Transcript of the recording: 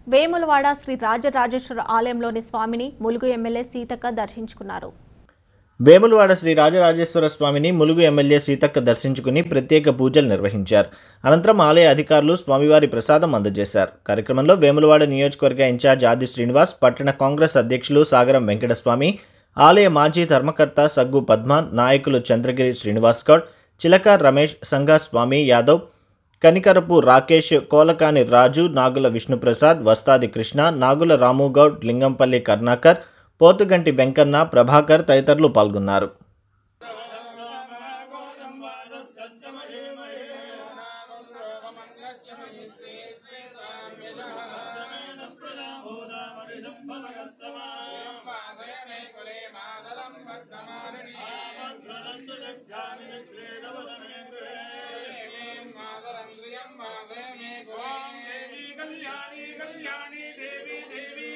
వేములవాడ శ్రీ రాజరాజేశ్వర ఆలయంలోని స్వామిని ములుగు ఎమ్మెల్యే సీతక్క దర్శించుకున్నారు వేములవాడ శ్రీ రాజరాజేశ్వర స్వామిని ములుగు ఎమ్మెల్యే సీతక్క దర్శించుకుని ప్రత్యేక పూజలు నిర్వహించారు అనంతరం ఆలయ అధికారులు స్వామివారి ప్రసాదం అందజేశారు కార్యక్రమంలో వేములవాడ నియోజకవర్గ ఇన్ఛార్జ్ ఆది శ్రీనివాస్ పట్టణ కాంగ్రెస్ అధ్యక్షులు సాగరం వెంకటస్వామి ఆలయ మాజీ ధర్మకర్త సగ్గు పద్మ నాయకులు చంద్రగిరి శ్రీనివాస్ గౌడ్ చిలక రమేష్ సంఘ స్వామి యాదవ్ కనికరపు రాకేష్ కోలకాని రాజు నాగుల విష్ణుప్రసాద్ వస్తాది కృష్ణ నాగుల రాముగౌడ్ లింగంపల్లి కర్ణాకర్ పోతుగంటి వెంకన్న ప్రభాకర్ తదితరులు పాల్గొన్నారు దేవి కళ్యాణి కళ్యాణి దేవి దేవి